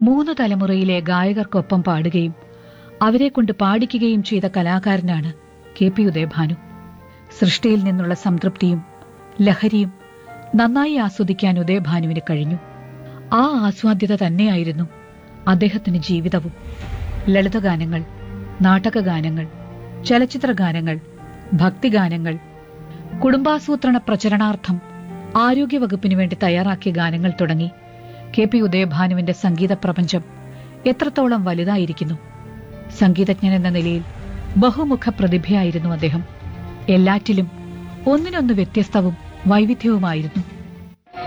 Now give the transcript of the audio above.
മൂന്ന് തലമുറയിലെ ഗായകർക്കൊപ്പം പാടുകയും അവരെ കൊണ്ട് പാടിക്കുകയും ചെയ്ത കലാകാരനാണ് കെ പി ഉദയഭാനു സൃഷ്ടിയിൽ നിന്നുള്ള സംതൃപ്തിയും ലഹരിയും നന്നായി ആസ്വദിക്കാൻ ഉദയഭാനുവിന് കഴിഞ്ഞു ആ ആസ്വാദ്യത തന്നെയായിരുന്നു അദ്ദേഹത്തിന് ജീവിതവും ലളിതഗാനങ്ങൾ നാടകഗാനങ്ങൾ ചലച്ചിത്ര ഗാനങ്ങൾ ഭക്തിഗാനങ്ങൾ കുടുംബാസൂത്രണ പ്രചരണാർത്ഥം ആരോഗ്യവകുപ്പിനു വേണ്ടി തയ്യാറാക്കിയ ഗാനങ്ങൾ തുടങ്ങി കെ പി ഉദയഭാനുവിന്റെ സംഗീത പ്രപഞ്ചം എത്രത്തോളം വലുതായിരിക്കുന്നു സംഗീതജ്ഞൻ എന്ന നിലയിൽ ബഹുമുഖ പ്രതിഭയായിരുന്നു അദ്ദേഹം എല്ലാറ്റിലും ഒന്നിനൊന്ന് വ്യത്യസ്തവും വൈവിധ്യവുമായിരുന്നു